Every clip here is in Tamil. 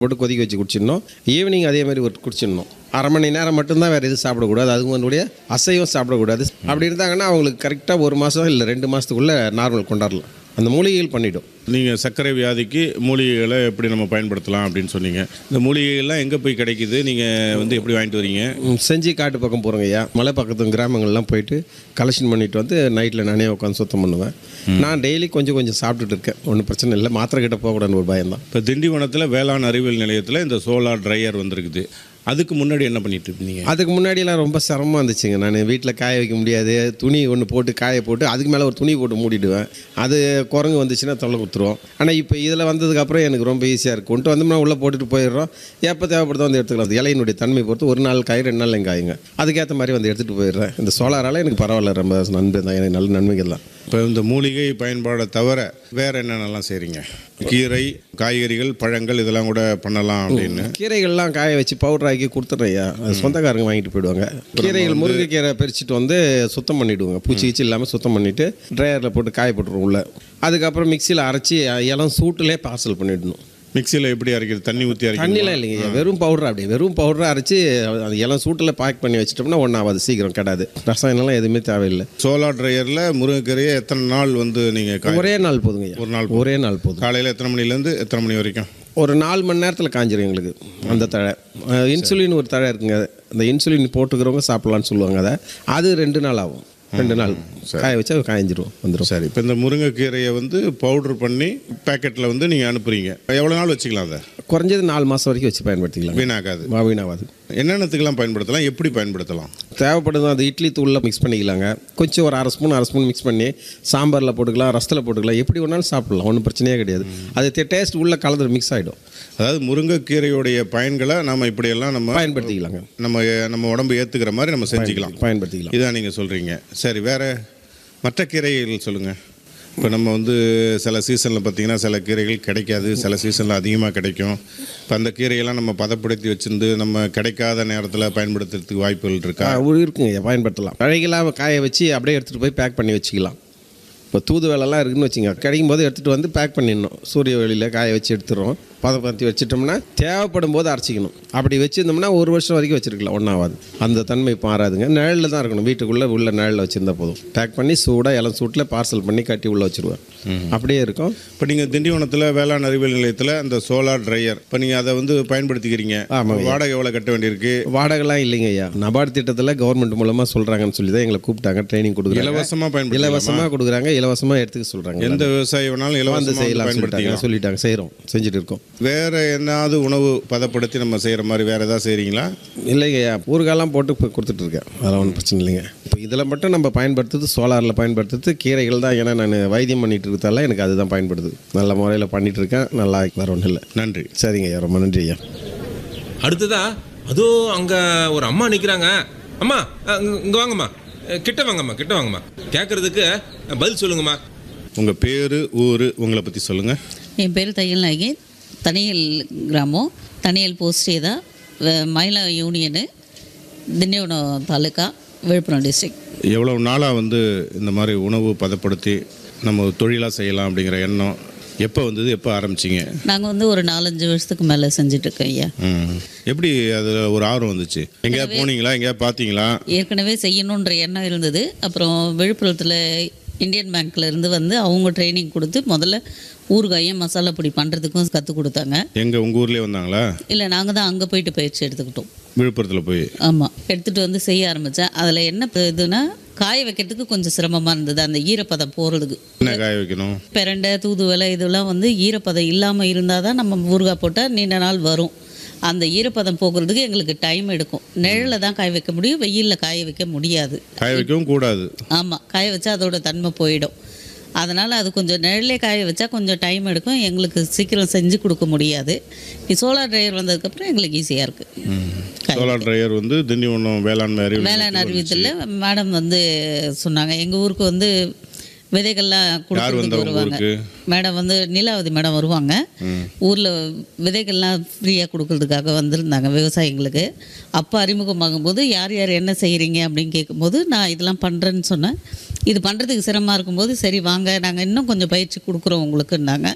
போட்டு கொதிக்க வச்சு குடிச்சிடணும் ஈவினிங் அதே மாதிரி ஒரு குடிச்சிடணும் அரை மணி நேரம் மட்டும்தான் வேறு எதுவும் சாப்பிடக்கூடாது அதுக்கு முன்னாடியே அசைவம் சாப்பிடக்கூடாது அப்படி இருந்தாங்கன்னா அவங்களுக்கு கரெக்டாக ஒரு மாதம் இல்லை ரெண்டு மாதத்துக்குள்ளே நார்மல் கொண்டாடலாம் அந்த மூலிகைகள் பண்ணிடும் நீங்கள் சர்க்கரை வியாதிக்கு மூலிகைகளை எப்படி நம்ம பயன்படுத்தலாம் அப்படின்னு சொன்னீங்க இந்த மூலிகைகள்லாம் எங்கே போய் கிடைக்குது நீங்கள் வந்து எப்படி வாங்கிட்டு வரீங்க ம், செஞ்சி காட்டு பக்கம் போகிறோங்க ஐயா மலை பக்கத்து கிராமங்கள்லாம் போயிட்டு கலெக்ஷன் பண்ணிட்டு வந்து நைட்டில் நானே உட்காந்து சுத்தம் பண்ணுவேன் நான் டெய்லி கொஞ்சம் கொஞ்சம் சாப்பிட்டுட்டு இருக்கேன் ஒன்றும் பிரச்சனை இல்லை மாத்திரை கிட்ட போகக்கூடாதுன்னு ஒரு பயம்தான் இப்போ திண்டிவனத்தில் வேளாண் அறிவியல் நிலையத்தில் இந்த சோலார் ட்ரையர் வந்திருக்குது அதுக்கு முன்னாடி என்ன பண்ணிட்டு இருந்தீங்க அதுக்கு முன்னாடியெல்லாம் ரொம்ப சிரமமாக இருந்துச்சுங்க நான் வீட்டில் காய வைக்க முடியாது துணி ஒன்று போட்டு காய போட்டு அதுக்கு மேலே ஒரு துணி போட்டு மூடிடுவேன் அது குரங்கு வந்துச்சுன்னா தொல்லை கொடுத்துருவோம் ஆனால் இப்போ இதில் வந்ததுக்கப்புறம் எனக்கு ரொம்ப ஈஸியாக இருக்கும் கொண்டு வந்தோம்னா உள்ளே போட்டுட்டு போயிடுறோம் எப்போ தேவைப்படுதோ வந்து எடுத்துக்கலாம் அது இலையினுடைய தன்மை பொறுத்து ஒரு நாள் காய் ரெண்டு நாள் காயுங்க அதுக்கேற்ற மாதிரி வந்து எடுத்துகிட்டு போயிடுறேன் இந்த சோலாரால் எனக்கு பரவாயில்ல ரொம்ப நன்மை தான் எனக்கு நல்ல நன்மைகள் தான் இப்போ இந்த மூலிகை பயன்பாடை தவிர வேறு என்னென்னலாம் செய்கிறீங்க கீரை காய்கறிகள் பழங்கள் இதெல்லாம் கூட பண்ணலாம் அப்படின்னு கீரைகள்லாம் காய வச்சு பவுடர் ஆக்கி கொடுத்துட்றையா அது சொந்தக்காரங்க வாங்கிட்டு போயிடுவாங்க கீரைகள் முருங்கைக்கீரை பறிச்சுட்டு வந்து சுத்தம் பண்ணிவிடுவோங்க பூச்சி கீச்சி இல்லாமல் சுத்தம் பண்ணிவிட்டு ட்ரையரில் போட்டு காய போட்டுருவோம் உள்ள அதுக்கப்புறம் மிக்சியில் அரைச்சி இளம் சூட்டிலே பார்சல் பண்ணிடணும் மிக்சியில் எப்படி அரைக்கிறது தண்ணி ஊற்றி அரைக்கணும் தண்ணிலாம் இல்லைங்க வெறும் பவுடர் அப்படியே வெறும் பவுடரை அரைச்சி அது இளம் சூட்டில் பேக் பண்ணி வச்சிட்டோம்னா ஒன்றும் ஆகாது சீக்கிரம் கெடாது ரசாயனம்லாம் எதுவுமே தேவையில்லை சோலார் ட்ரையரில் முருங்கைக்கீரையை எத்தனை நாள் வந்து நீங்கள் ஒரே நாள் போதுங்க ஒரு நாள் ஒரே நாள் போதும் காலையில் எத்தனை மணிலேருந்து எத்தனை மணி வரைக்கும் ஒரு நாலு மணி நேரத்தில் காஞ்சிரும் எங்களுக்கு அந்த தழை அஹ் இன்சுலின் ஒரு தழை இருக்குங்க அந்த இன்சுலின் போட்டுக்கிறவங்க சாப்பிட்லான்னு சொல்லுவாங்க அதை அது ரெண்டு நாள் ஆகும் ரெண்டு நாள் காய வச்சா அது காய்ஞ்சிரும் வந்துடும் சரி இப்போ இந்த முருங்கைக்கீரையை வந்து பவுடர் பண்ணி பேக்கெட்டில் வந்து நீங்கள் அனுப்புறீங்க எவ்வளோ நாள் வச்சுக்கலாம் அதை குறைஞ்சது நாலு மாதம் வரைக்கும் வச்சு பயன்படுத்திக்கலாம் வீணாகாது வீணாகாது என்னென்னத்துக்கெல்லாம் பயன்படுத்தலாம் எப்படி பயன்படுத்தலாம் தேவைப்படுது அது இட்லி தூளில் மிக்ஸ் பண்ணிக்கலாங்க கொஞ்சம் ஒரு அரை ஸ்பூன் அரை ஸ்பூன் மிக்ஸ் பண்ணி சாம்பாரில் போட்டுக்கலாம் ரசத்தில் போட்டுக்கலாம் எப்படி வேணாலும் சாப்பிடலாம் ஒன்றும் பிரச்சனையே கிடையாது அது டேஸ்ட் உள்ளே கலந்து மிக்ஸ் ஆகிடும் அதாவது முருங்கைக்கீரையுடைய பயன்களை நம்ம இப்படியெல்லாம் நம்ம பயன்படுத்திக்கலாங்க நம்ம நம்ம உடம்பு ஏற்றுக்கிற மாதிரி நம்ம செஞ்சுக்கலாம் பயன்படுத்திக்கலாம் இதான் நீங்கள் சொல்கிறீங்க சரி வேற மற்ற கீரைகள் சொல்லுங்கள் இப்போ நம்ம வந்து சில சீசனில் பார்த்தீங்கன்னா சில கீரைகள் கிடைக்காது சில சீசனில் அதிகமாக கிடைக்கும் இப்போ அந்த கீரையெல்லாம் நம்ம பதப்படுத்தி வச்சிருந்து நம்ம கிடைக்காத நேரத்தில் பயன்படுத்துறதுக்கு வாய்ப்புகள் இருக்கா ஆ, ஒரு இருக்குங்க பயன்படுத்தலாம் அழகெல்லாம் காய வச்சு அப்படியே எடுத்துகிட்டு போய் பேக் பண்ணி வச்சுக்கலாம் இப்போ தூதுவளைலாம் இருக்குன்னு வச்சுங்க கிடைக்கும் போது எடுத்துகிட்டு வந்து பேக் பண்ணிடணும் சூரிய வெளியில் காய வச்சு எடுத்துடுறோம் பதப்படுத்தி வச்சிட்டோம்னா தேவைப்படும் போது அரைச்சிக்கணும் அப்படி வச்சுருந்தோம்னா ஒரு வருஷம் வரைக்கும் வச்சிருக்கலாம் ஒன்றாவது அந்த தன்மை மாறாதுங்க நிழலில் தான் இருக்கணும் வீட்டுக்குள்ளே உள்ள நிழலில் வச்சுருந்தா போதும் பேக் பண்ணி சூடாக இளம் சூட்டில் பார்சல் பண்ணி கட்டி உள்ளே வச்சுருவேன் அப்படியே இருக்கும் இப்போ நீங்கள் திண்டிவனத்தில் வேளாண் அறிவியல் நிலையத்தில் அந்த சோலார் ட்ரையர் இப்போ நீங்கள் அதை வந்து பயன்படுத்திக்கிறீங்க ஆமாங்க. வாடகை எவ்வளோ கட்ட வேண்டியிருக்கு வாடகைலாம் இல்லைங்க ஐயா நபார்டு திட்டத்தில் கவர்மெண்ட் மூலமாக சொல்கிறாங்கன்னு சொல்லி தான் எங்களை கூப்பிட்டாங்க ட்ரைனிங் கொடுக்குறாங்க இலவசமாக பயன்படுத்தி இலவசமாக கொடுக்குறாங்க இலவசமாக எடுத்துக்க சொல்கிறாங்க எந்த விவசாயி வேணாலும் வந்து இலவசமாக செய்யலாம் பயன்படுத்திக்கலாம் சொல்லிட்டாங்க செய்கிறோம் செஞ்சுட்டு இருக்கோம் வேற என்னாவது உணவு பதப்படுத்தி நம்ம செய்கிற மாதிரி வேற ஏதாவது செய்கிறீங்களா இல்லைங்க ஐயா ஊறுகாலாம் போட்டு இப்போ கொடுத்துட்டு இருக்கேன் அதெல்லாம் ஒன்றும் பிரச்சனை இல்லைங்க இப்போ இதில் மட்டும் நம்ம பயன்படுத்துறது சோலாரில் பயன்படுத்துறது கீரைகள் தான் ஏன்னா நான் வைத்தியம் பண்ணிட்டு இருக்கிறதால எனக்கு அதுதான் பயன்படுது நல்ல முறையில் பண்ணிட்டு இருக்கேன் நல்லா வேற ஒன்றும் இல்லை நன்றி சரிங்க ஐயா ரொம்ப நன்றி ஐயா அடுத்ததா அதோ அங்க ஒரு அம்மா நிக்கிறாங்க அம்மா அ, இங்க இங்க வாங்கம்மா அ, கிட்ட வாங்கம்மா கிட்ட வாங்கம்மா கேட்கறதுக்கு பதில் சொல்லுங்கம்மா உங்கள் பேர் ஊர் உங்களை பற்றி சொல்லுங்கள் என் பேர் தையல் நாயகி தனியல் கிராமம் தனியல் போஸ்டே தான் மயிலா யூனியனு திண்டிவனம் தாலுக்கா விழுப்புரம் டிஸ்ட்ரிக்ட் எவ்வளோ நாளாக வந்து இந்த மாதிரி உணவு பதப்படுத்தி நம்ம ஒரு தொழிலாக செய்யலாம் அப்படிங்கிற எண்ணம் எப்போ வந்தது எப்போ ஆரம்பிச்சிங்க நாங்கள் வந்து ஒரு நாலஞ்சு வருஷத்துக்கு மேலே செஞ்சிட்ருக்கோம் ஐயா ம் எப்படி அதில் ஒரு ஆர்வம் வந்துச்சு எங்கேயா போனீங்களா எங்கேயா பார்த்தீங்களா ஏற்கனவே செய்யணுன்ற எண்ணம் இருந்தது அப்புறம் விழுப்புரத்தில் இந்தியன் பேங்க்ல இருந்து வந்து அவங்க ட்ரைனிங் கொடுத்து முதல்ல ஊறுகாயும் மசாலா பொடி பண்ணுறதுக்கும் கற்றுக் கொடுத்தாங்க எங்கே உங்கள் ஊர்லேயே வந்தாங்களா இல்லை நாங்கள் தான் அங்கே போயிட்டு பயிற்சி எடுத்துக்கிட்டோம் விழுப்புரத்தில் போய் ஆமாம் எடுத்துகிட்டு வந்து செய்ய ஆரம்பித்தேன் அதில் என்ன இதுனா காய வைக்கிறதுக்கு கொஞ்சம் சிரமமாக இருந்தது அந்த ஈரப்பதம் போகிறதுக்கு என்ன காய வைக்கணும் பிரண்டை தூதுவளை இதெல்லாம் வந்து ஈரப்பதம் இல்லாமல் இருந்தால் தான் நம்ம ஊறுகாய் போட்டால் நீண்ட நாள் வரும் அந்த ஈரப்பதம் போகிறதுக்கு எங்களுக்கு டைம் எடுக்கும் நிழலில் தான் காய வைக்க முடியும் வெயிலில் காய வைக்க முடியாது காய வைக்கவும் கூடாது ஆமாம் காய வச்சா அதோட தன்மை போயிடும் அதனால் அது கொஞ்சம் நிழலே காய வச்சா கொஞ்சம் டைம் எடுக்கும் எங்களுக்கு சீக்கிரம் செஞ்சு கொடுக்க முடியாது சோலார் ட்ரையர் வந்ததுக்கப்புறம் எங்களுக்கு ஈஸியாக இருக்குது சோலார் ட்ரையர் வந்து திண்டிவனம் வேளாண்மை அறிவு வேளாண் அறிவியத்தில் மேடம் வந்து சொன்னாங்க எங்கள் ஊருக்கு வந்து விதைகள்லாம் யார் கொடுக்கறதுக்கு வந்தா உங்க வருவாங்க ஊருக்கு? மேடம் வந்து நீலாவதி மேடம் வருவாங்க ஊரில் விதைகள்லாம் ஃப்ரீயாக கொடுக்கறதுக்காக வந்திருந்தாங்க விவசாயிங்களுக்கு அப்போ அறிமுகமாகும் போது யார் யார் என்ன செய்கிறீங்க அப்படின்னு கேட்கும்போது நான் இதெல்லாம் பண்ணுறேன்னு சொன்னேன் இது பண்ணுறதுக்கு சிரமமாக இருக்கும்போது சரி வாங்க நாங்கள் இன்னும் கொஞ்சம் பயிற்சி கொடுக்குறோம் உங்களுக்குன்னாங்க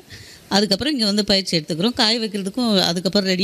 அதுக்கப்புறம் இங்கே வந்து பயிற்சி எடுத்துக்கிறோம் காய வைக்கிறதுக்கும் அதுக்கப்புறம் ரெடி